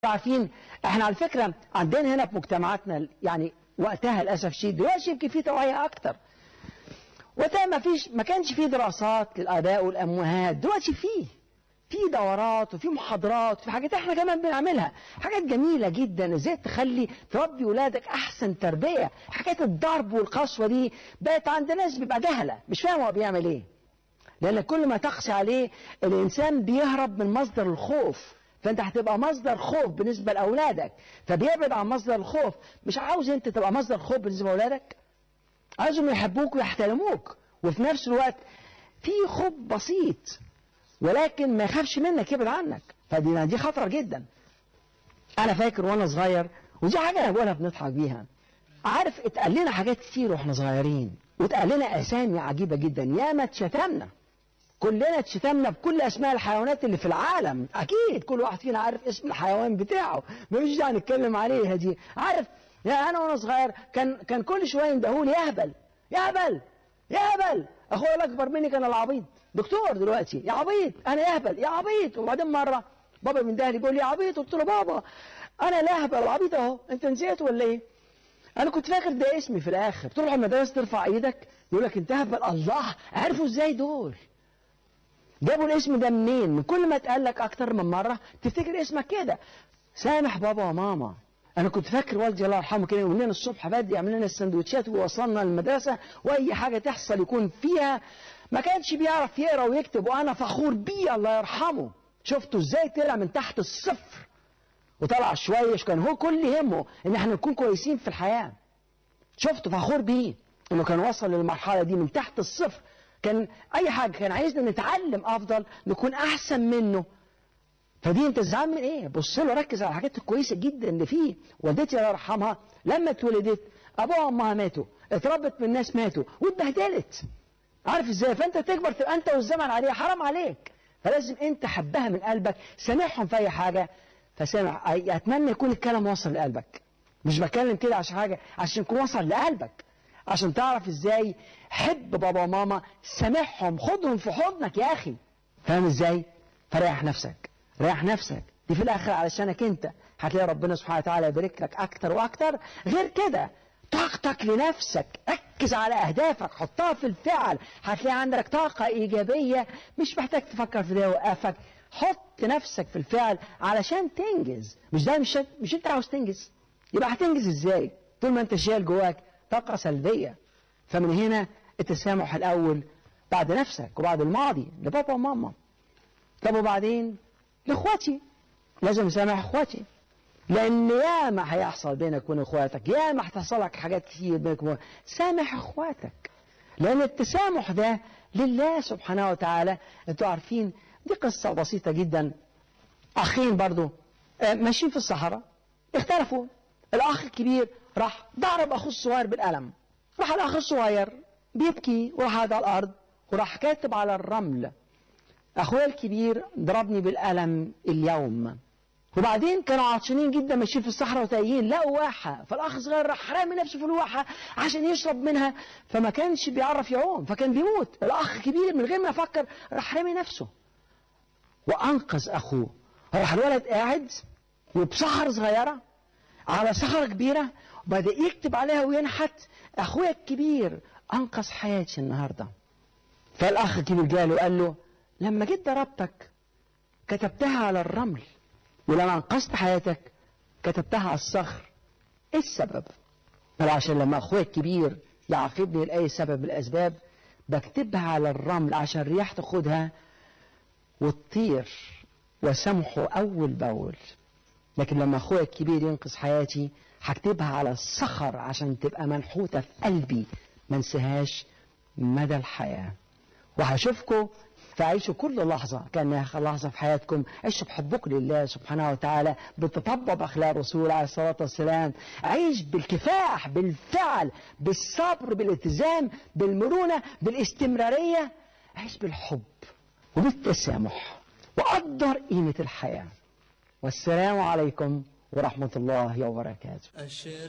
عارفين احنا على فكرة عندنا هنا في مجتمعاتنا يعني وقتها للأسف الشديد دلوقتي يمكن في توعية أكتر وقتها ما فيش ما كانش في دراسات للآباء والأمهات دلوقتي في في دورات وفي محاضرات وفي حاجات احنا كمان بنعملها حاجات جميلة جدا ازاي تخلي تربي ولادك أحسن تربية حكاية الضرب والقسوة دي بقت عند ناس بيبقى جهلة مش فاهم هو بيعمل ايه لأن كل ما تقسى عليه الإنسان بيهرب من مصدر الخوف فانت هتبقى مصدر خوف بالنسبة لأولادك فبيبعد عن مصدر الخوف مش عاوز انت تبقى مصدر خوف بالنسبة لأولادك عاوزهم يحبوك ويحترموك وفي نفس الوقت في خوف بسيط ولكن ما يخافش منك يبعد عنك فدي دي خطرة جدا انا فاكر وانا صغير ودي حاجة انا بقولها بنضحك بيها عارف اتقال لنا حاجات كتير واحنا صغيرين واتقال لنا اسامي عجيبة جدا ياما اتشتمنا كلنا اتشتمنا بكل اسماء الحيوانات اللي في العالم اكيد كل واحد فينا عارف اسم الحيوان بتاعه مفيش داعي نتكلم عليها دي عارف يا انا وانا صغير كان كان كل شويه يندهوني يا هبل يا هبل يا هبل اخويا الاكبر مني كان العبيط دكتور دلوقتي يا عبيط انا يا هبل يا عبيط وبعدين مره بابا من دهلي بيقول لي يا عبيط قلت له بابا انا لا هبل العبيط اهو انت نسيت ولا ايه انا كنت فاكر ده اسمي في الاخر تروح المدرسه ترفع ايدك يقول لك انت هبل الله عرفوا ازاي دول جابوا الاسم ده منين من كل ما اتقال لك اكتر من مره تفتكر اسمك كده سامح بابا وماما انا كنت فاكر والدي الله يرحمه كده يقول لنا الصبح بدري يعمل لنا السندوتشات ووصلنا المدرسه واي حاجه تحصل يكون فيها ما كانش بيعرف يقرا ويكتب وانا فخور بيه الله يرحمه شفتوا ازاي طلع من تحت الصفر وطلع شويه كان هو كل همه ان احنا نكون كويسين في الحياه شفته فخور بيه انه كان وصل للمرحله دي من تحت الصفر كان اي حاجه كان عايزنا نتعلم افضل نكون احسن منه فدي انت زعلان من ايه بص له ركز على الحاجات الكويسه جدا اللي فيه والدتي الله يرحمها لما اتولدت ابوها وامها ماتوا اتربت من ناس ماتوا واتبهدلت عارف ازاي فانت تكبر تبقى انت والزمن عليها حرام عليك فلازم انت حبها من قلبك سامحهم في اي حاجه فسامح اتمنى يكون الكلام وصل لقلبك مش بتكلم كده عشان حاجه عشان يكون وصل لقلبك عشان تعرف ازاي حب بابا وماما سامحهم خدهم في حضنك يا اخي فاهم ازاي فريح نفسك ريح نفسك دي في الاخر علشانك انت هتلاقي ربنا سبحانه وتعالى يبارك لك اكتر واكتر غير كده طاقتك لنفسك ركز على اهدافك حطها في الفعل هتلاقي عندك طاقة ايجابية مش محتاج تفكر في ده يوقفك حط نفسك في الفعل علشان تنجز مش ده مش مش انت عاوز تنجز يبقى هتنجز ازاي طول ما انت شايل جواك طاقة سلبية فمن هنا التسامح الأول بعد نفسك وبعد الماضي لبابا وماما طب وبعدين لإخواتي لازم أسامح إخواتي لأن ياما هيحصل بينك وبين إخواتك ياما هتحصل لك حاجات كتير بينك وبين سامح إخواتك لأن التسامح ده لله سبحانه وتعالى أنتوا عارفين دي قصة بسيطة جدا أخين برضو ماشيين في الصحراء اختلفوا الأخ الكبير راح ضرب أخوه الصغير بالقلم راح الأخ الصغير بيبكي وراح على الأرض وراح كاتب على الرمل أخويا الكبير ضربني بالقلم اليوم وبعدين كانوا عطشانين جدا ماشيين في الصحراء وتايهين لقوا واحة فالأخ الصغير راح رامي نفسه في الواحة عشان يشرب منها فما كانش بيعرف يعوم فكان بيموت الأخ الكبير من غير ما يفكر راح رامي نفسه وأنقذ أخوه راح الولد قاعد وبصحر صغيرة على صخرة كبيرة وبدأ يكتب عليها وينحت أخويا الكبير أنقذ حياتي النهاردة فالأخ الكبير جاله وقال له لما جيت ضربتك كتبتها على الرمل ولما أنقذت حياتك كتبتها على الصخر إيه السبب؟ قال عشان لما أخويا الكبير يعاقبني لأي سبب من الأسباب بكتبها على الرمل عشان الرياح تاخدها وتطير وسامحه أول بأول لكن لما أخويا الكبير ينقذ حياتي هكتبها على الصخر عشان تبقى منحوتة في قلبي ما انساهاش مدى الحياة وهشوفكم فعيشوا كل لحظة كأنها لحظة في حياتكم عيشوا بحبكم لله سبحانه وتعالى بتطبق بأخلاق الرسول عليه الصلاة والسلام عيش بالكفاح بالفعل بالصبر بالالتزام بالمرونة بالاستمرارية عيش بالحب وبالتسامح وقدر قيمة الحياة والسلام عليكم ورحمة الله وبركاته